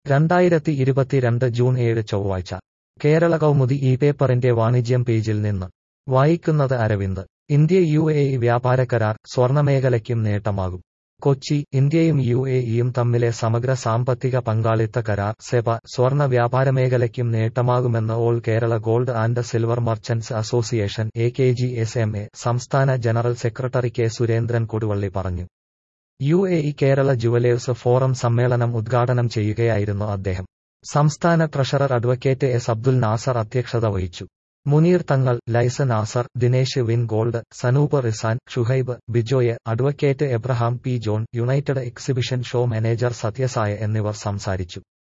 രണ്ടായിരത്തി ഇരുപത്തിരണ്ട് ജൂൺ ഏഴ് ചൊവ്വാഴ്ച കേരള കൗമുദി ഈ പേപ്പറിന്റെ വാണിജ്യം പേജിൽ നിന്ന് വായിക്കുന്നത് Aravind India U A E വ്യാപാര കരാർ സ്വർണമേഖലയ്ക്കും നേട്ടമാകും കൊച്ചി ഇന്ത്യയും യു എ ഇയും തമ്മിലെ സമഗ്ര സാമ്പത്തിക പങ്കാളിത്ത കരാർ സെപ സ്വർണ വ്യാപാരമേഖലയ്ക്കും നേട്ടമാകുമെന്ന് all Kerala gold and silver merchants association A K G S M A സംസ്ഥാന general secretary K Surendran Koduvally പറഞ്ഞു U A E Kerala jewellers forum സമ്മേളനം ഉദ്ഘാടനം ചെയ്യുകയായിരുന്നു അദ്ദേഹം സംസ്ഥാന treasurer advocate S Abdul Nasar അധ്യക്ഷത വഹിച്ചു Muneer Thangal Laisa Nasar Dinesh Win Gold Sanoop Rizan Shuhaib Bijoy advocate Abraham P John United Exhibition show manager Sathyasai എന്നിവർ സംസാരിച്ചു